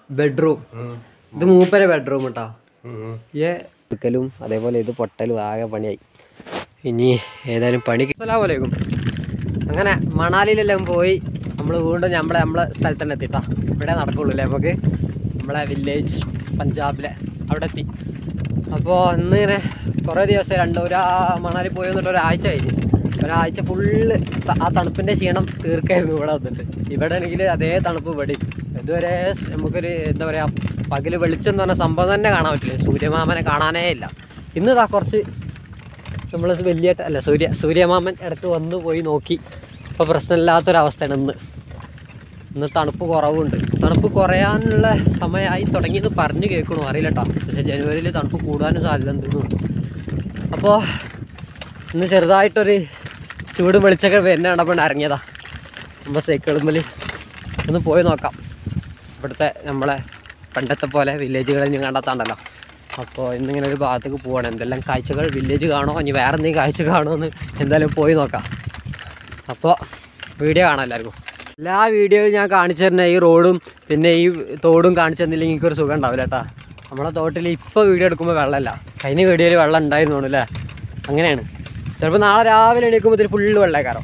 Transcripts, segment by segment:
Bedroom ഇത് മൂപ്പരെ bedroom കേട്ടോ ഏ എടുക്കലും അതേപോലെ ഇത് പൊട്ടലും ആകെ പണിയായി ഇനി ഏതായാലും പണി അസ്സലാമലൈക്കും അങ്ങനെ മണാലിയിലെല്ലാം പോയി നമ്മൾ വീണ്ടും നമ്മളെ നമ്മളെ സ്ഥലത്ത് തന്നെ എത്തിട്ടാ ഇവിടെ നടക്കുള്ളൂ അല്ലേ നമുക്ക് നമ്മളെ വില്ലേജ് പഞ്ചാബിലെ അവിടെ എത്തി അപ്പോൾ ഇന്ന് ഇങ്ങനെ കുറേ ദിവസം രണ്ട് ഒരു മണാലി പോയി വന്നിട്ട് ഒരാഴ്ച കഴിഞ്ഞ് ഒരാഴ്ച ഫുള്ള് ആ തണുപ്പിൻ്റെ ക്ഷീണം തീർക്കായിരുന്നു ഇവിടെ വന്നിട്ട് ഇവിടെ ആണെങ്കിൽ അതേ തണുപ്പ് ഇവിടെ ഇതുവരെ നമുക്കൊരു എന്താ പറയുക പകല് വെളിച്ചം എന്ന് പറഞ്ഞ സംഭവം തന്നെ കാണാൻ പറ്റില്ല സൂര്യമാമനെ കാണാനേ ഇല്ല ഇന്ന് ഇതാ കുറച്ച് നമ്മൾ വലിയ അല്ല സൂര്യ സൂര്യമാമൻ ഇടയ്ക്ക് വന്ന് പോയി നോക്കി ഇപ്പോൾ പ്രശ്നമില്ലാത്തൊരവസ്ഥയാണ് ഇന്ന് ഇന്ന് തണുപ്പ് കുറവുണ്ട് തണുപ്പ് കുറയാനുള്ള സമയമായി തുടങ്ങിയെന്ന് പറഞ്ഞു കേൾക്കണു അറിയില്ല കേട്ടോ പക്ഷേ ജനുവരിയിൽ തണുപ്പ് കൂടാനും സാധ്യത ഉണ്ടെന്നു അപ്പോൾ ഇന്ന് ചെറുതായിട്ടൊരു ചൂട് വെളിച്ചൊക്കെ വരുന്ന കണ്ടപ്പോൾ ഇറങ്ങിയതാ നമ്മൾ സൈക്കിളുമ്മിൽ ഒന്ന് പോയി നോക്കാം ഇവിടുത്തെ നമ്മളെ പണ്ടത്തെ പോലെ വില്ലേജുകളിൽ ഇനി കണ്ടെത്താണ്ടല്ലോ അപ്പോൾ ഇന്നിങ്ങനെ ഒരു ഭാഗത്തേക്ക് പോവാണ് എന്തെല്ലാം കാഴ്ചകൾ വില്ലേജ് കാണോ ഇനി വേറെ എന്തെങ്കിലും കാഴ്ച കാണുമോ എന്ന് എന്തായാലും പോയി നോക്കാം അപ്പോൾ വീഡിയോ കാണാം എല്ലാവർക്കും എല്ലാ വീഡിയോയും ഞാൻ കാണിച്ചു തരുന്ന ഈ റോഡും പിന്നെ ഈ തോടും കാണിച്ചു തന്നില്ലെങ്കിൽ എനിക്കൊരു സുഖം ഉണ്ടാവില്ല കേട്ടാ നമ്മളെ തോട്ടിൽ ഇപ്പോൾ വീഡിയോ എടുക്കുമ്പോൾ വെള്ളമല്ല കഴിഞ്ഞ വീഡിയോയിൽ വെള്ളം ഉണ്ടായിരുന്നു അല്ലേ അങ്ങനെയാണ് ചിലപ്പോൾ നാളെ രാവിലെ എണീക്കുമ്പോൾ ഇതിൽ ഫുള്ള് വെള്ളക്കാരോ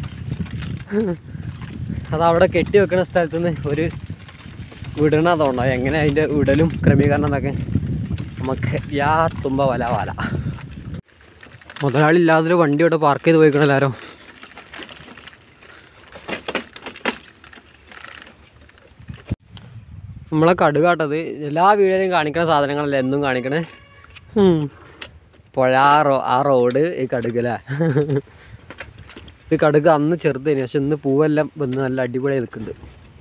അത് അവിടെ കെട്ടി വെക്കുന്ന സ്ഥലത്ത് നിന്ന് ഒരു വിടണ തോന്നണം എങ്ങനെ അതിൻ്റെ വിടലും ക്രമീകരണം എന്നൊക്കെ നമുക്ക് യാ തുമ്പ വല വല മുതലാളി ഇല്ലാതൊരു വണ്ടി ഇവിടെ പാർക്ക് ചെയ്ത് പോയിക്കണം എല്ലാവരും നമ്മളെ കടുകാട്ടത് എല്ലാ വീഡിയോയിലും കാണിക്കുന്ന സാധനങ്ങളല്ല എന്നും കാണിക്കണേ ഉം. പുഴ ആ റോ ആ റോഡ് ഈ കടുകല്ലേ ഈ കടുക് അന്ന് ചെറുതേന് പക്ഷെ ഇന്ന് പൂവെല്ലാം വന്ന് നല്ല അടിപൊളിയായി നിൽക്കുന്നുണ്ട്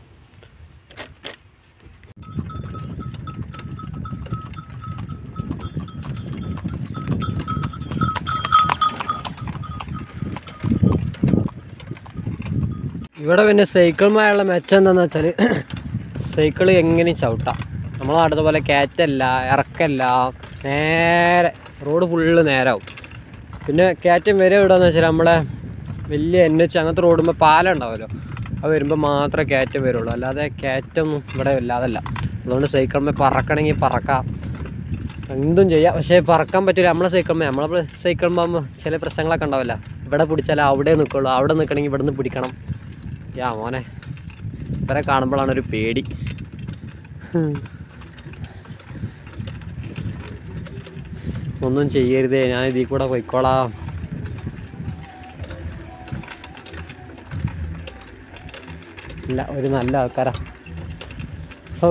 ഇവിടെ പിന്നെ സൈക്കിളുമായുള്ള മെച്ചം എന്താണെന്ന് വെച്ചാൽ സൈക്കിൾ എങ്ങനെയും ചവിട്ടാം നമ്മളെ നാട്ടിലെ പോലെ കയറ്റല്ല ഇറക്കല്ല നേരെ റോഡ് ഫുള്ള് നേരാവും പിന്നെ കയറ്റം വരെ എവിടെയെന്ന് വെച്ചാൽ നമ്മളെ വലിയ എൻ എച്ച് അങ്ങനത്തെ റോഡുമ്പോൾ പാലം ഉണ്ടാവുമല്ലോ അത് വരുമ്പോൾ മാത്രമേ കയറ്റം വരുള്ളൂ അല്ലാതെ കയറ്റം ഇവിടെ ഇല്ലാതല്ല അതുകൊണ്ട് സൈക്കിളിന്മേൽ പറക്കണമെങ്കിൽ പറക്കാം എന്തും ചെയ്യാം പക്ഷേ പറക്കാൻ പറ്റില്ല നമ്മളെ സൈക്കിളിന്മേൽ നമ്മളെ സൈക്കിളുമ്പോൾ ചില പ്രശ്നങ്ങളൊക്കെ ഉണ്ടാവില്ല ഇവിടെ പിടിച്ചാൽ അവിടെ നിൽക്കുള്ളൂ അവിടെ നിൽക്കണമെങ്കിൽ ഇവിടെ നിന്ന് പിടിക്കണം യാ മോനെ ഇവരെ കാണുമ്പോഴാണ് ഒരു പേടി ഒന്നും ചെയ്യരുതേ ഞാൻ ഇതിൽ കൂടെ പോയിക്കോളാം ഇല്ല ഒരു നല്ല ആൾക്കാരാ ഓ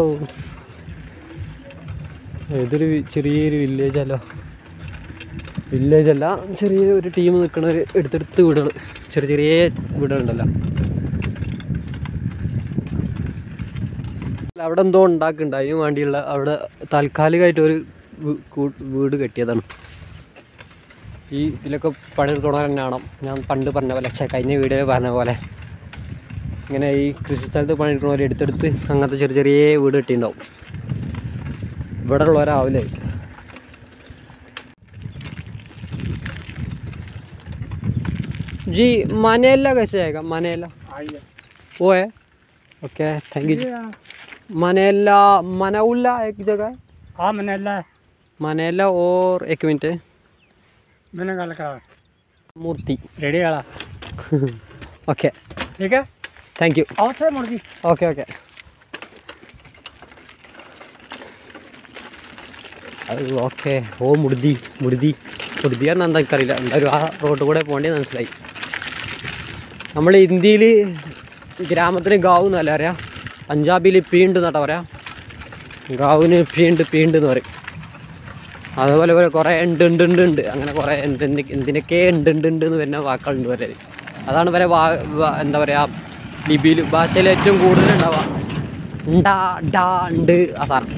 ഇതൊരു വി- ചെറിയൊരു വില്ലേജല്ലോ വില്ലേജ് അല്ല ചെറിയ ഒരു ടീം നിൽക്കണ ഒരു എടുത്തെടുത്ത് വീടുകൾ ചെറിയ ചെറിയ വീടുകളുണ്ടല്ലോ അല്ല, അവിടെ എന്തോ ഉണ്ടാക്കുന്നുണ്ട് അതിന് വേണ്ടിയുള്ള അവിടെ താൽക്കാലികമായിട്ട് ഒരു വീ- കൂ- വീട് കെട്ടിയതാണ് ഈ ഇതിലൊക്കെ പണിയെടുത്തോണം തന്നെയാണ് ഞാൻ പണ്ട് പറഞ്ഞ പോലെ ഛെ, കഴിഞ്ഞ വീഡിയോയിൽ പറഞ്ഞ പോലെ ഇങ്ങനെ ഈ കൃഷി സ്ഥലത്ത് പണിയെടുക്കണവർ എടുത്തെടുത്ത് അങ്ങനത്തെ ചെറിയ ചെറിയ വീട് കെട്ടിയിട്ടുണ്ടാവും ഇവിടെ ഉള്ളവരാവില്ലേ जी मानेला कैसे आएगा मानेला वो है ओके थैंक यू मानेला मनाउल्ला एक जगह है हाँ मैंने अल्लाह मानेला और एक मिनट मैंने गल करा मूर्ति रेडी वाला ओके ठीक है थैंक यू आओ थे मुर्गी ഓക്കെ ഓക്കെ ഓക്കെ ഓ മുടുതി മുടുതി മുടുതി പറഞ്ഞാൽ എന്താ എനിക്കറിയില്ല എന്തായാലും ആ റോഡ് കൂടെ പോകേണ്ടത് മനസ്സിലായി നമ്മൾ ഇന്ത്യയിൽ ഗ്രാമത്തിന് ഗാവ് എന്നല്ല പറയാം പഞ്ചാബിൽ പീണ്ട് എന്നാട്ടാ പറയാം ഗാവിന് പീണ്ട് പീണ്ട് എന്ന് പറയും അതുപോലെ പോലെ കുറേ ഉണ്ട് ഉണ്ട് ഉണ്ട് ഉണ്ട് അങ്ങനെ കുറേ എന്തെന്ത് എന്തിനൊക്കെ ഉണ്ട് ഉണ്ട് ഉണ്ട് എന്ന് വരുന്ന വാക്കുകളുണ്ട് വരെ അതാണ് വരെ വാ വാ- എന്താ പറയുക ലിപിയിൽ ഭാഷയിൽ ഏറ്റവും കൂടുതൽ ഉണ്ടാവുക ഉണ്ടാ ഡാ ഉണ്ട് ആ സാധനം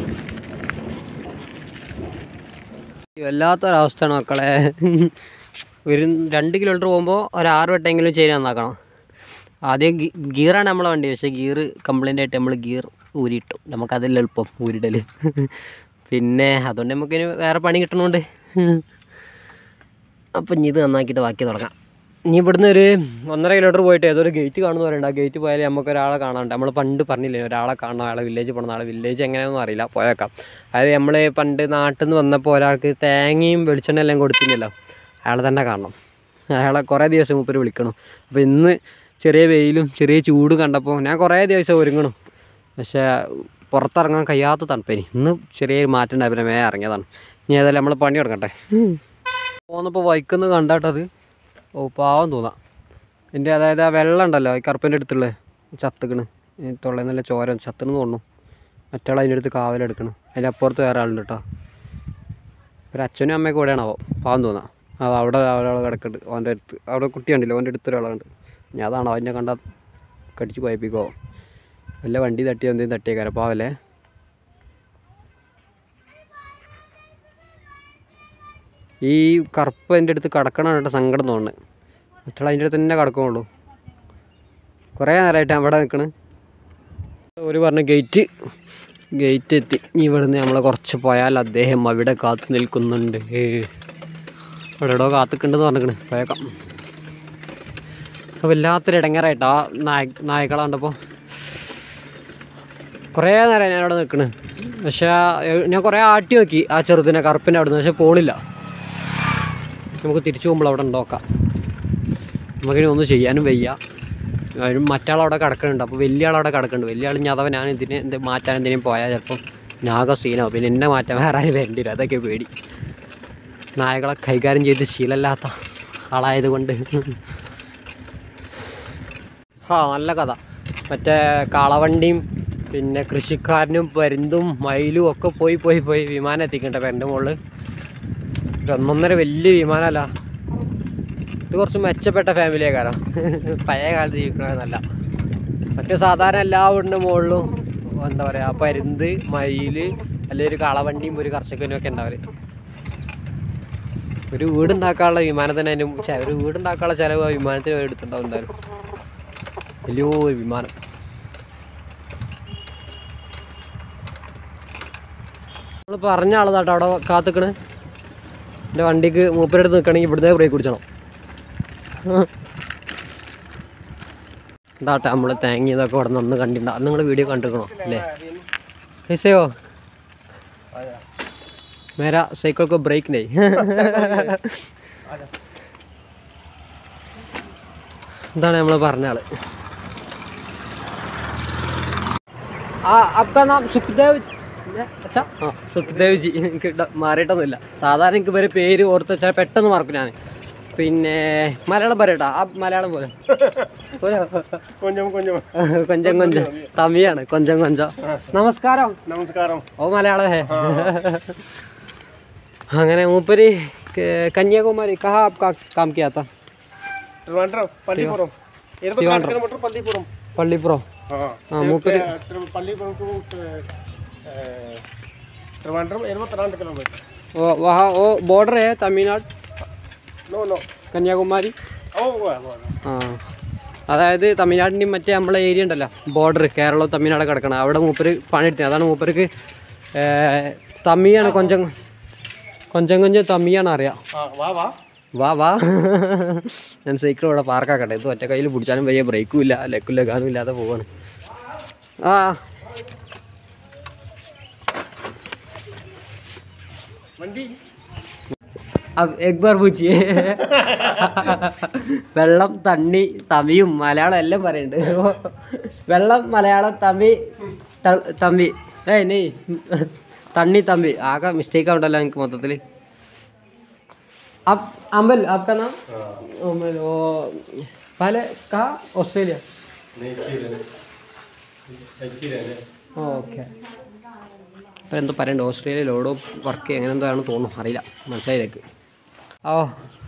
വല്ലാത്തൊരവസ്ഥയാണ് മക്കളെ ഒരു രണ്ട് കിലോമീറ്റർ പോകുമ്പോൾ ഒരു ആറ് വട്ടെങ്കിലും ചെയിൻ നന്നാക്കണം ആദ്യം ഗി ഗിയറാണ് നമ്മളെ വണ്ടി പക്ഷേ ഗിയർ കംപ്ലൈൻ്റ് ആയിട്ട് നമ്മൾ ഗിയർ ഊരിയിട്ടു നമുക്കതല്ല എളുപ്പം ഊരിടൽ പിന്നെ അതുകൊണ്ട് നമുക്കിനി വേറെ പണി കിട്ടണോണ്ട് അപ്പം ഇനി ഇത് നന്നാക്കിയിട്ട് ബാക്കി തുടങ്ങാം ഇനി ഇവിടുന്ന് ഒരു ഒന്നര കിലോമീറ്റർ പോയിട്ട് ഏതൊരു ഗേറ്റ് കാണുന്ന പറയുന്നുണ്ട് ആ ഗേറ്റ് പോയാൽ നമുക്ക് ഒരാളെ കാണാണ്ട് നമ്മൾ പണ്ട് പറഞ്ഞില്ലേ ഒരാളെ കാണണം അയാളെ വില്ലേജ് പോകണം നാളെ വില്ലേജ് എങ്ങനെയാണെന്നും അറിയില്ല പോയേക്കാം അതായത് നമ്മൾ പണ്ട് നാട്ടിൽ നിന്ന് വന്നപ്പോൾ ഒരാൾക്ക് തേങ്ങയും വെളിച്ചെണ്ണ എല്ലാം കൊടുത്തില്ലല്ലോ അയാളെ തന്നെ കാണണം അയാളെ കുറേ ദിവസം മൂപ്പര് വിളിക്കണം അപ്പോൾ ഇന്ന് ചെറിയ വെയിലും ചെറിയ ചൂടും കണ്ടപ്പോൾ ഞാൻ കുറേ ദിവസം ഒരുങ്ങണം പക്ഷേ പുറത്തിറങ്ങാൻ കഴിയാത്ത തണുപ്പേനി ഇന്ന് ചെറിയൊരു മാറ്റം ഉണ്ടായി പിന്നെ മേ ഇറങ്ങിയതാണ് ഇനി ഏതായാലും നമ്മൾ പണി തുടങ്ങട്ടെ പോന്നപ്പോൾ വൈക്കൊന്ന് കണ്ടാട്ടത് ഓ പാവം തോന്നാം എൻ്റെ അതായത് ആ വെള്ളം ഉണ്ടല്ലോ ഈ കറുപ്പിൻ്റെ അടുത്തുള്ള ചത്തുക്കണ് തൊള്ളയിൽ നല്ല ചോര ചത്തുന്ന് തോന്നുന്നു മറ്റാൾ അതിൻ്റെ അടുത്ത് കാവലെടുക്കണം അതിൻ്റെ അപ്പുറത്ത് വേറെ ആളുണ്ട് കേട്ടോ ഒരു അച്ഛനും അമ്മയൊക്കെ കൂടെയാണാവോ പാവം തോന്നാം അത് അവിടെ ഒരാൾ കിടക്കുന്നുണ്ട് അവൻ്റെ അടുത്ത് അവിടെ കുട്ടി കണ്ടില്ല അവൻ്റെ അടുത്ത് ഒരാളുണ്ട് ഞാൻ അതാണോ അവനെ കണ്ടാൽ കടിച്ച് കുഴപ്പിക്കോ വല്ല വണ്ടി തട്ടിയോ എന്തെങ്കിലും തട്ടിയേക്കാരം പാവല്ലേ ഈ കറുപ്പ് എൻ്റെ അടുത്ത് കിടക്കണം കേട്ടോ സങ്കടം തോന്നുന്നത് മറ്റുള്ള അതിൻ്റെ അടുത്ത് തന്നെ കിടക്കുള്ളൂ കുറേ നേരമായിട്ട് അവിടെ നിൽക്കണ് ഒരു പറഞ്ഞ ഗേറ്റ് ഗേറ്റ് എത്തി ഇനി ഇവിടുന്ന് നമ്മൾ കുറച്ച് പോയാൽ അദ്ദേഹം അവിടെ കാത്തു നിൽക്കുന്നുണ്ട് അവിടെ എവിടെയോ കാത്തുക്കുണ്ടെന്ന് പറഞ്ഞിക്കണ് പോയേക്കാം അപ്പോൾ വല്ലാത്തൊരു ഇടങ്ങേറായിട്ട് ആ നായ നായ്ക്കളെ കണ്ടപ്പോൾ കുറേ നേരം ഞാൻ അവിടെ നിൽക്കണ് പക്ഷേ ആ- ഞാൻ കുറേ ആട്ടി നോക്കി ആ ചെറുതിനെ കറുപ്പിൻ്റെ അവിടെ നിന്ന് പക്ഷേ പോളില്ല നമുക്ക് തിരിച്ചു പോകുമ്പോൾ അവിടെ നോക്കാം നമുക്കിനി ഒന്നും ചെയ്യാനും വയ്യ അതിന് മറ്റാളവിടെ കിടക്കുന്നുണ്ട് അപ്പോൾ വലിയ ആളവിടെ കിടക്കുന്നുണ്ട് വലിയ ആൾ ഞാൻ അഥവാ ഞാൻ ഇതിന് എന്ത് മാറ്റാൻ എന്തിനും പോയാൽ ചിലപ്പം നാഗ സീനാവും പിന്നെ എന്നെ മാറ്റാൻ വേറെ ആരും വരേണ്ടി വരും അതൊക്കെ പേടി നായകളെ കൈകാര്യം ചെയ്ത് ശീലമില്ലാത്ത ആളായത് കൊണ്ട് ആ നല്ല കഥ മറ്റേ കാളവണ്ടിയും പിന്നെ കൃഷിക്കാരനും പരുന്തും മയിലും ഒക്കെ പോയി പോയി പോയി വിമാനം എത്തിക്കട്ടെ പെരൻ്റെ മുകളിൽ ഒരു ഒന്നൊന്നര വലിയ വിമാനമല്ല ഇത് കുറച്ച് മെച്ചപ്പെട്ട ഫാമിലിയെ കാരണം പഴയ കാലത്ത് ജീവിക്കണമെന്നല്ല മറ്റേ സാധാരണ എല്ലാ വീടിൻ്റെ മുകളിലും എന്താ പറയുക പരുന്ത് മയിൽ അല്ലെങ്കിൽ ഒരു കളവണ്ടിയും ഒരു കർഷകനും ഒക്കെ ഉണ്ടാവല് ഒരു വീടുണ്ടാക്കാനുള്ള വിമാനത്തിന് അതിന് ചെ- ഒരു വീടുണ്ടാക്കാനുള്ള ചിലവ് ആ വിമാനത്തിന് എടുത്തിട്ടുണ്ടാവും എന്തായാലും വലിയൊരു വിമാനം നമ്മൾ പറഞ്ഞ ആളതാട്ടോ അവിടെ കാത്തുക്കണ് എൻ്റെ വണ്ടിക്ക് മൂപ്പരെടുത്ത് നിൽക്കണമെങ്കിൽ ഇവിടുത്തെ ബ്രേക്ക് പിടിച്ചണം എന്താട്ടെ നമ്മൾ തേങ്ങിയതൊക്കെ ഇവിടെ നിന്ന് കണ്ടിട്ടുണ്ടാവും നിങ്ങൾ വീഡിയോ കണ്ടിരിക്കണോ അല്ലേ ऐसे हो मेरा साइकिल को ब्रेक नहीं എന്താണ് നമ്മൾ പറഞ്ഞ ആള് ആ आपका नाम സുഖ്ദേവ് അച്ഛാ ആ സുഖ്ദേവ് ജി എനിക്ക് ഡ- മാറിയിട്ടൊന്നുമില്ല സാധാരണ എനിക്ക് ഇവരെ പേര് ഓർത്ത് വെച്ചാൽ പെട്ടെന്ന് മറക്കും ഞാൻ പിന്നെ മലയാളം പറയട്ടാ ആ മലയാളം പോലെ പോരോ? కొంచెం కొంచెం കൊഞ്ചം കൊഞ്ചം തമിഴാണ് കൊഞ്ചം കൊഞ്ചം നമസ്കാരം నమస్కారం ഓ മലയാളം ഹേ അങ്ങനെ മൂപ്പര് ക- കന്യാകുമാരി കഹാ ആപ് കാ- കാം കിയാ താ ట్రివాండ్రం పల్లీపురం ఇరవై ట్రివాండ్రం. కిలోమీటర్ పల్లీపురం പള്ളിപ്പുറം ఆ, మూపరి పల్లీపురం టు ట్రివాండ్రం ఇరవై రెండు కిలోమీటర్ ഓ വഹാ ഓ ബോർഡർ ഹേ തമിഴ്നാട് నో నో കന്യാകുമാരി ఓ ആ അതായത് തമിഴ്നാടിൻ്റെയും മറ്റേ നമ്മളെ ഏരിയ ഉണ്ടല്ലോ ബോർഡർ കേരളവും തമിഴ്നാട് കിടക്കണം അവിടെ മൂപ്പര് പണിയെടുത്തത് അതാണ് മൂപ്പർക്ക് തമിഴാണ് കൊഞ്ചം കൊഞ്ചം കൊഞ്ചം തമിഴാണ് അറിയാം వా వా വാ വാ ഞാൻ സൈക്കിൾ ഇവിടെ പാർക്കാക്കട്ടെ ഇത് ഒറ്റ കയ്യിൽ പിടിച്ചാലും വലിയ ബ്രേക്കും ഇല്ല ലെക്കും ലഗാനും ഇല്ലാതെ പോവാണ് ആ വണ്ടി अब एक बार पूछिए വെള്ളം തണ്ണി തമിയും മലയാളം എല്ലാം പറയുന്നുണ്ട് വെള്ളം മലയാളം തമി ത- തമ്പി ഏ നീ തണ്ണി തമ്പി ആകെ മിസ്റ്റേക്ക് ആവണ്ടല്ലോ എനിക്ക് മൊത്തത്തിൽ आप अमल आपका नाम अमल वो पहले कहा ऑस्ट्रेलिया ഓക്കെ അപ്പോൾ എന്തോ പറയണ്ട ഓസ്ട്രേലിയയിൽ ഓടോ വർക്ക് എങ്ങനെ എന്തോ ആണെന്ന് തോന്നുന്നു അറിയില്ല മനസ്സിലായില്ലേക്ക് ഓ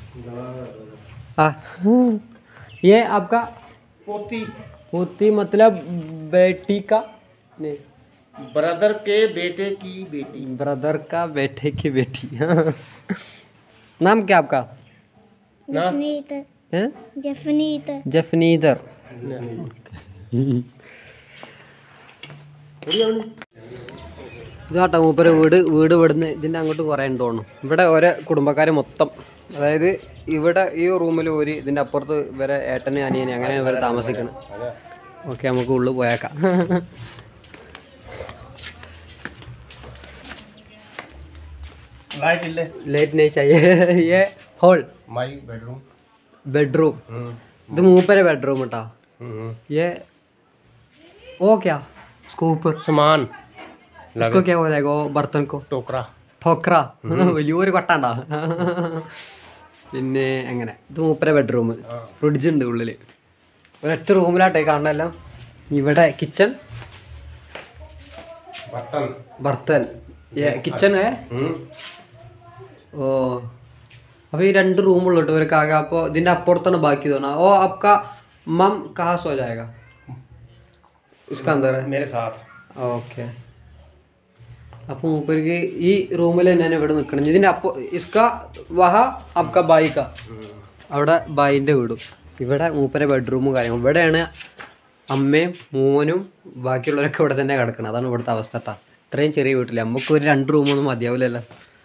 ആ ये आपका पोती पोती मतलब बेटी का नहीं ब्रदर के बेटे की बेटी ब्रदर का बेटे की बेटी नाम क्या आपका जफनीत है जफनीत ജഫ്നീദർ ഇതാട്ടോ മൂപ്പര് വീട് വീട് ഇവിടുന്ന് ഇതിൻ്റെ അങ്ങോട്ട് കുറേ ഉണ്ട് തോന്നുന്നു ഇവിടെ ഓരോ കുടുംബക്കാർ മൊത്തം അതായത് ഇവിടെ ഈ റൂമിൽ ഒരു ഇതിൻ്റെ അപ്പുറത്ത് ഇവരെ ഏട്ടനെ അനിയനെ അങ്ങനെ ഇവർ താമസിക്കണം ഓക്കെ നമുക്ക് ഉള്ളിൽ പോയേക്കാം लाइट ले ലേറ്റ് നൈറ്റ് चाहिए ये ഹോൾ माई बेडरूम ബെഡ്റൂം हम्म ഇത് മൂപ്പരെ ബെഡ്റൂം കേട്ടോ हम्म ये ओ क्या उसको ऊपर सामान उसको क्या बोलेगा वो बर्तन को टोकरा ठोക്ര വലിയൊരു കൊട്ടാണ്ട പിന്നെ അങ്ങനെ ഇത് മൂപ്പരെ ബെഡ്റൂം ഫ്രിഡ്ജ് ഉണ്ട് ഉള്ളിൽ ഒരൊറ്റ റൂമിലാട്ടെ കാണണമെല്ലാം ഇവിടെ കിച്ചൺ बर्तन ബർത്തൻ കിച്ചൺ ഏ हम्म ഓ അപ്പോൾ ഈ രണ്ട് റൂമുള്ളൂ ഒരു കാക അപ്പോൾ ഇതിൻ്റെ അപ്പുറത്താണ് ബാക്കി തോന്നാ ഓ അപ്ക മം കഹാ സോ ജായക ഉസ്ക അന്തർ मेरे साथ ഓക്കെ അപ്പോൾ മൂപ്പർക്ക് ഈ റൂമിൽ തന്നെയാണ് ഇവിടെ നിൽക്കണം ഇതിൻ്റെ അപ്പോ ഇസ്ക വഹ അബ്ക ബായിക്ക അവിടെ ബായിൻ്റെ വീടും ഇവിടെ മൂപ്പരെ ബെഡ്റൂമും കാര്യങ്ങളും ഇവിടെയാണ് അമ്മയും മോനും ബാക്കിയുള്ളവരൊക്കെ ഇവിടെ തന്നെ കിടക്കണം അതാണ് ഇവിടുത്തെ അവസ്ഥ കേട്ടോ ഇത്രയും ചെറിയ വീട്ടിൽ നമുക്ക് ഒരു രണ്ട് റൂമൊന്നും മതിയാവില്ലല്ലോ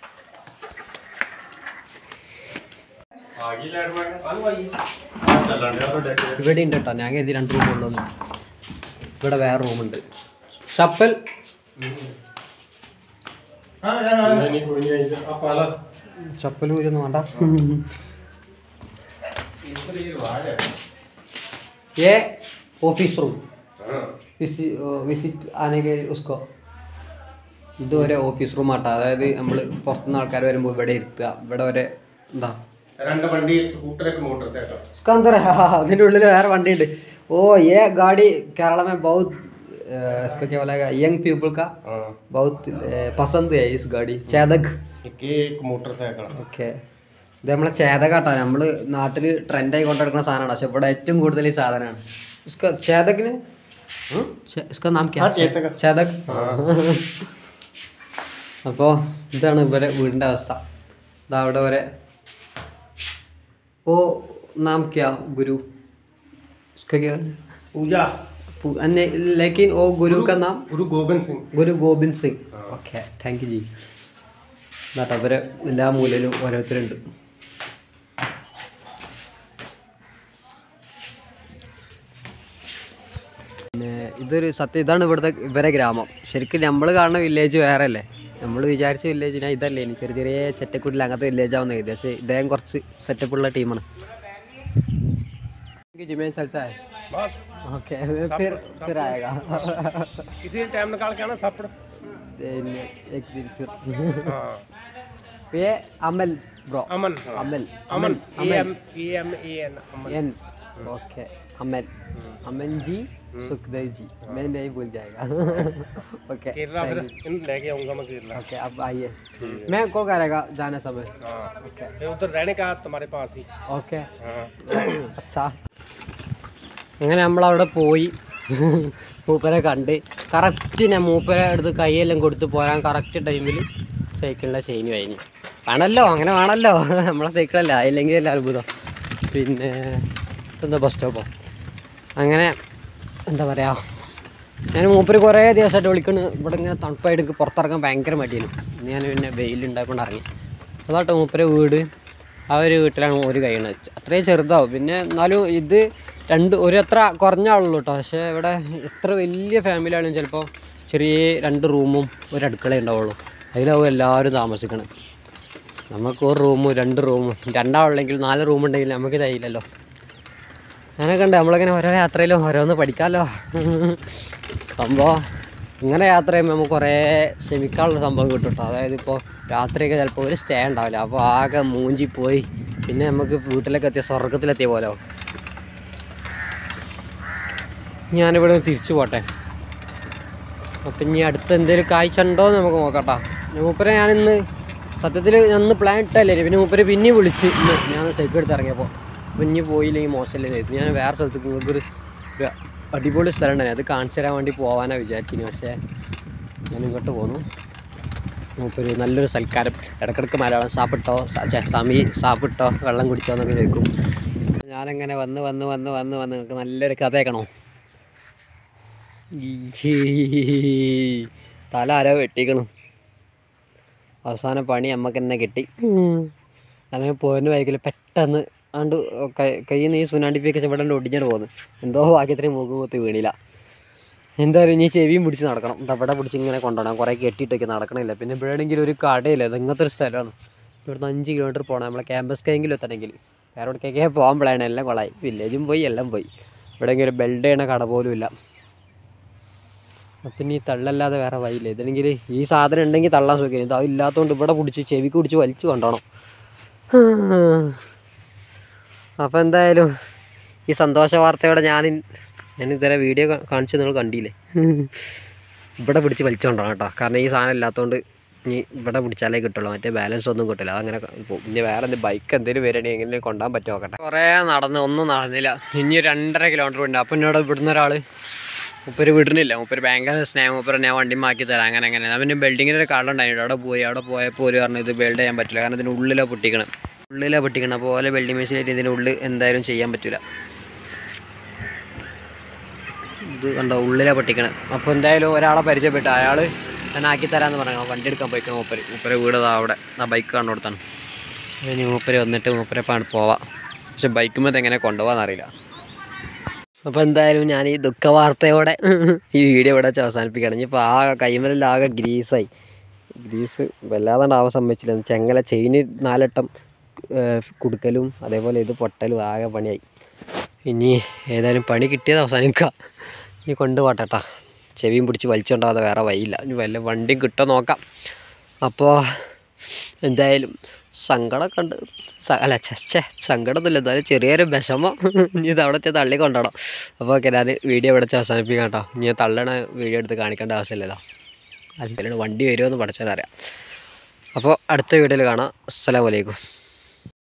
ഇവിടെ ഉണ്ട് കേട്ടോ ഞാൻ കരുതി രണ്ട് റൂം ഉള്ളൂ ഇവിടെ വേറെ റൂമുണ്ട് ഷപ്പൽ नहीं नहीं कोई नहीं आई आप आला ചപ്പൽ ഊരൊന്നും വേണ്ട इधर ये वाज है ये ऑफिस रूम हां വിസിറ്റ് ആണെങ്കിൽ ഉസ്കോ ഇതുവരെ ഓഫീസ് റൂം ആട്ടോ അതായത് നമ്മൾ പുറത്തുനിന്ന് ആൾക്കാർ വരുമ്പോൾ ഇവിടെ ഇരുത്തുക ഇവിടെ വരെ എന്താ രണ്ട് വണ്ടി एक स्कूटर एक मोटरसाइकिल उसका अंदर है हाँ, അതിൻ്റെ ഉള്ളിൽ വേറെ വണ്ടിയുണ്ട് ഓ ये गाड़ी केरला में बहुत अ, इसका क्या बोलेगा यंग पीपल का हां बहुत अ, पसंद है इस गाड़ी ചേതക് एक एक मोटरसाइकिल ഓക്കെ ഇത് നമ്മളെ ചേതകാട്ടോ നമ്മൾ നാട്ടിൽ ട്രെൻഡായി കൊണ്ടെടുക്കുന്ന സാധനമാണ് പക്ഷെ ഇവിടെ ഏറ്റവും കൂടുതൽ ഈ സാധനമാണ് ഉസ്ക ചേതകിന് ഉം? ചേ- ഉസ്ക നാം ക്യാ? हाँ, चेतक। ചേതക് അപ്പോൾ ഇതാണ് ഇവരെ വീടിൻ്റെ അവസ്ഥ ഇതാ അവിടെ വരെ ഓ നാം ക്യാ ഗുരു ഉസ്ക ക്യാ पूजा പു- അന്നെ ലേക്കിൻ ഓ ഗുരു का नाम Guru Gobind Singh Guru Gobind Singh okay thank you ji എന്നിട്ട് അവരെ എല്ലാ മൂലയിലും ഓരോരുത്തരുണ്ട് പിന്നെ ഇതൊരു സത്യം ഇതാണ് ഇവിടുത്തെ ഇവരെ ഗ്രാമം ശരിക്കും നമ്മൾ കാണുന്ന വില്ലേജ് വേറെ അല്ലേ നമ്മൾ വിചാരിച്ച വില്ലേജിനാ ഇതല്ലേ ഇനി ചെറിയ ചെറിയ ചെറ്റക്കുട്ടിൽ അങ്ങനത്തെ വില്ലേജ് ആവുന്ന കരുതി പക്ഷേ ഇദ്ദേഹം കുറച്ച് സെറ്റപ്പുള്ള ടീമാണ് ജിമേൻ സ്ഥലത്തായ बस ഓക്കെ फिर फिर आएगा किसी टाइम निकाल के आना सपड़ then एक दिन फिर हाँ ये अमल ब्रो अमन हाँ। Amal Aman A Amal M A M A N Aman N okay Amal Aman ji Sukhdev ji मैं नहीं भूल जाएगा ओके केरला फिर इन लेके आऊंगा मैं केरला ओके अब आइए मैं कॉल करेगा जाने समय हाँ ओके फिर उधर रहने का तुम्हारे पास ही ഓക്കെ हाँ അച്ഛാ അങ്ങനെ നമ്മളവിടെ പോയി മൂപ്പരെ കണ്ട് കറക്റ്റ് ഞാൻ മൂപ്പരെ അടുത്ത് കൈയെല്ലാം കൊടുത്ത് പോരാൻ കറക്റ്റ് ടൈമിൽ സൈക്കിളിൻ്റെ ചെയിൻ കഴിഞ്ഞു വേണമല്ലോ അങ്ങനെ വേണമല്ലോ നമ്മളെ സൈക്കിളല്ല അല്ലെങ്കിൽ അല്ല അത്ഭുതം പിന്നെ എന്താ ബസ് സ്റ്റോപ്പോ അങ്ങനെ എന്താ പറയുക ഞാൻ മൂപ്പര് കുറേ ദിവസമായിട്ട് വിളിക്കണ് ഇവിടെ ഇങ്ങനെ തണുപ്പായിട്ട് എനിക്ക് പുറത്തിറങ്ങാൻ ഭയങ്കര മടിയായിരുന്നു ഞാൻ പിന്നെ വെയിലുണ്ടായപ്പോൾ ഇറങ്ങി അതാട്ടോ മൂപ്പരെ വീട് ആ ഒരു വീട്ടിലാണ് ഒരു കഴിയണത് അത്രയും ചെറുതാവും പിന്നെ എന്നാലും ഇത് രണ്ട് ഒരു അത്ര കുറഞ്ഞ ആളുള്ളൂ കേട്ടോ പക്ഷേ ഇവിടെ എത്ര വലിയ ഫാമിലി ആണെങ്കിലും ചിലപ്പോൾ ചെറിയ രണ്ട് റൂമും ഒരു അടുക്കള ഉണ്ടാവുള്ളൂ അതിലാവും എല്ലാവരും താമസിക്കണം നമുക്ക് ഒരു റൂമും രണ്ട് റൂമും രണ്ടാളുണ്ടെങ്കിൽ നാല് റൂം ഉണ്ടെങ്കിൽ നമുക്ക് ഇതായില്ലല്ലോ അങ്ങനെയൊക്കെ ഉണ്ട് നമ്മളിങ്ങനെ ഓരോ യാത്രയിലും ഓരോന്ന് പഠിക്കാമല്ലോ സംഭവം ഇങ്ങനെ യാത്ര ചെയ്യുമ്പോൾ നമുക്ക് കുറേ ക്ഷമിക്കാനുള്ള സംഭവം കിട്ടും കേട്ടോ അതായത് ഇപ്പോൾ രാത്രിയൊക്കെ ചിലപ്പോൾ ഒരു സ്റ്റേ ഉണ്ടാവില്ല അപ്പോൾ ആകെ മൂഞ്ചി പോയി പിന്നെ നമുക്ക് വീട്ടിലേക്ക് എത്തിയ സ്വർഗത്തിലെത്തിയ പോലെ ആവും ഞാനിവിടെ നിന്ന് തിരിച്ചു പോട്ടെ അപ്പം ഇനി അടുത്ത് എന്തെങ്കിലും കാഴ്ച ഉണ്ടോ എന്ന് നമുക്ക് നോക്കട്ടാ മൂപ്പരെ ഞാനിന്ന് സത്യത്തിൽ ഞാൻ പ്ലാൻ ഇട്ടല്ലേ പിന്നെ മൂപ്പര് പിന്നെ വിളിച്ച് ഇന്ന് ഞാൻ സൈക്കിൾ എടുത്ത് ഇറങ്ങിയപ്പോൾ അപ്പം ഇനി പോയില്ലെങ്കിൽ മോശമല്ലേ എന്ന് ഞാൻ വേറെ സ്ഥലത്തേക്ക് നിങ്ങൾക്കൊരു ഒരു അടിപൊളി സ്ഥലം ഉണ്ടായി അത് കാണിച്ചു തരാൻ വേണ്ടി പോകാനാണ് വിചാരിച്ചിന് പക്ഷേ ഞാൻ ഇങ്ങോട്ട് പോന്നു മൂപ്പര് നല്ലൊരു സൽക്കാരം ഇടക്കിടക്ക് മലയാളം സാപ്പിട്ടോ ചേ തമിഴ് സാപ്പിട്ടോ വെള്ളം കുടിച്ചോ എന്നൊക്കെ ചോദിക്കും ഞാനങ്ങനെ വന്ന് വന്ന് വന്ന് വന്ന് വന്ന് നിങ്ങൾക്ക് നല്ലൊരു കഥ കേൾക്കണോ തല ആരോ വെട്ടിക്കണം അവസാന പണി നമ്മക്ക് തന്നെ കിട്ടി അല്ലെങ്കിൽ പോരുന്ന ബൈക്കിൽ പെട്ടെന്ന് ആണ്ട് കൈ കയ്യിൽ നിന്ന് ഈ സുനാണ്ടിപ്പിയൊക്കെ ഇവിടെ ഒടിഞ്ഞിട്ട് പോകുന്നു എന്തോ ഭാഗ്യത്തിന് മൂക്ക് കുത്തി വീണില്ല എന്തായാലും ഇനി ചെവിയും പിടിച്ച് നടക്കണം ഇവിടെ പിടിച്ച് ഇങ്ങനെ കൊണ്ടുപോകണം കുറേ കെട്ടിയിട്ടൊക്കെ നടക്കണില്ല പിന്നെ ഇവിടെയാണെങ്കിൽ ഒരു കടയില്ല ഇത് ഇങ്ങനത്തെ ഒരു സ്ഥലമാണ് ഇവിടുന്ന് അഞ്ച് കിലോമീറ്റർ പോകണം നമ്മളെ ക്യാമ്പസ് കെങ്കിലും എത്തണമെങ്കിൽ വേറെ എവിടേക്കൊക്കെ പോകാൻ പ്ലാൻ എല്ലാം കൊള്ളായി വില്ലേജും പോയി എല്ലാം പോയി ഇവിടെയെങ്കിലും ഒരു ബെൽഡ് ചെയ്യണ കട പോലും ഇല്ല അപ്പം ഇനി തള്ളല്ലാതെ വേറെ വഴിയില്ല ഇതാണെങ്കിൽ ഈ സാധനം ഉണ്ടെങ്കിൽ തള്ളാൻ സുഖം ഇത് അതില്ലാത്തതുകൊണ്ട് ഇവിടെ പിടിച്ച് ചെവിക്ക് പിടിച്ച് വലിച്ചു കൊണ്ടോണം അപ്പോൾ എന്തായാലും ഈ സന്തോഷ വാർത്തയോടെ ഞാൻ ഞാൻ ഇതുവരെ വീഡിയോ കാണിച്ചു നിങ്ങൾ കണ്ടില്ലേ ഇവിടെ പിടിച്ച് വലിച്ചു കൊണ്ടോണം കേട്ടോ കാരണം ഈ സാധനം ഇല്ലാത്തതുകൊണ്ട് ഇനി ഇവിടെ പിടിച്ചാലേ കിട്ടുള്ളൂ മറ്റേ ബാലൻസ് ഒന്നും കിട്ടില്ല അതങ്ങനെ പോകും ഇനി വേറെ എന്തെങ്കിലും ബൈക്ക് എന്തെങ്കിലും വരികയാണെങ്കിൽ എങ്ങനെ കൊണ്ടുപോകാൻ പറ്റുമോ നോക്കട്ടെ കുറേ നടന്ന് ഒന്നും നടന്നില്ല ഇനി രണ്ടര കിലോമീറ്റർ ഉണ്ട് അപ്പം എന്നോട് ഇവിടുന്ന് ഒരാൾ മുപ്പര് വിടുന്നില്ല മുപ്പര് ഭയങ്കര സ്നേഹം മുപ്പര് ഞാൻ വണ്ടി മാക്കി തരാം അങ്ങനെ അങ്ങനെ അവന് ബിൽഡിങ്ങിൻ്റെ ഒരു കട ഉണ്ടായിരുന്നു അവിടെ പോയി അവിടെ പോയപ്പോൾ ഒരു പറഞ്ഞു ഇത് ബിൽഡ് ചെയ്യാൻ പറ്റില്ല കാരണം ഇതിന് ഉള്ളിലാണ് പൊട്ടിക്കണം ഉള്ളിലാണ് പൊട്ടിക്കണം അപ്പോൾ ഓലെ ബിൽഡിംഗ് മെഷീനായിട്ട് ഇതിൻ്റെ ഉള്ളിൽ എന്തായാലും ചെയ്യാൻ പറ്റില്ല ഇത് കണ്ടോ ഉള്ളിലാണ് പൊട്ടിക്കണം അപ്പോൾ എന്തായാലും ഒരാളെ പരിചയപ്പെട്ടു അയാൾ ഞാൻ ആക്കി തരാമെന്ന് പറഞ്ഞു വണ്ടി എടുക്കാൻ പോയിക്കണം മൂപ്പര് മൂപ്പര് വീട് ദാ അവിടെ ആ ബൈക്ക് കണ്ടു കൊടുത്താണ് ഇനി മൂപ്പര് വന്നിട്ട് മൂപ്പരെ പാണ് പോവാം പക്ഷെ ബൈക്കുമ്പോൾ എങ്ങനെ കൊണ്ടുപോകാമെന്നറിയില്ല അപ്പോൾ എന്തായാലും ഞാൻ ഈ ദുഃഖവാർത്തയോടെ ഈ വീഡിയോ ഇവിടെ വെച്ച് അവസാനിപ്പിക്കുകയാണ് ഇനിയിപ്പോൾ ആ കൈമലെല്ലാം ആകെ ഗ്രീസായി ഗ്രീസ് വല്ലാതെ ആവാൻ സമ്മതിച്ചില്ല ചെങ്ങല ചെയിന് നാലട്ടം കുടുക്കലും അതേപോലെ ഇത് പൊട്ടലും ആകെ പണിയായി ഇനി ഏതായാലും പണി കിട്ടിയത് അവസാനിക്കുക ഇനി കൊണ്ടുപോട്ടെട്ടാ ചെവിയും പിടിച്ച് വലിച്ചുകൊണ്ടാവാതെ വേറെ വഴിയില്ല ഇനി വല്ല വണ്ടിയും കിട്ടുമോ നോക്കാം അപ്പോൾ എന്തായാലും സങ്കടമൊക്കെ ഉണ്ട് സ- അല്ല ചേ സങ്കടമൊന്നുമില്ല എന്തായാലും ചെറിയൊരു വിഷമം ഇനി ഇത് അവിടെ ചെന്ന് തള്ളി കൊണ്ടുപോകണം അപ്പോൾ ഓക്കെ ഞാൻ വീഡിയോ ഇവിടെ വെച്ച് അവസാനിപ്പിക്കാം കേട്ടോ ഇനി ഞാൻ തള്ളണ വീഡിയോ എടുത്ത് കാണിക്കേണ്ട ആവശ്യമില്ലല്ലോ അല്ലെങ്കിൽ വണ്ടി വരുമോ എന്ന് പഠിച്ചാലറിയാം അപ്പോൾ അടുത്ത വീഡിയോയിൽ കാണാം അസ്സലാമലൈക്കും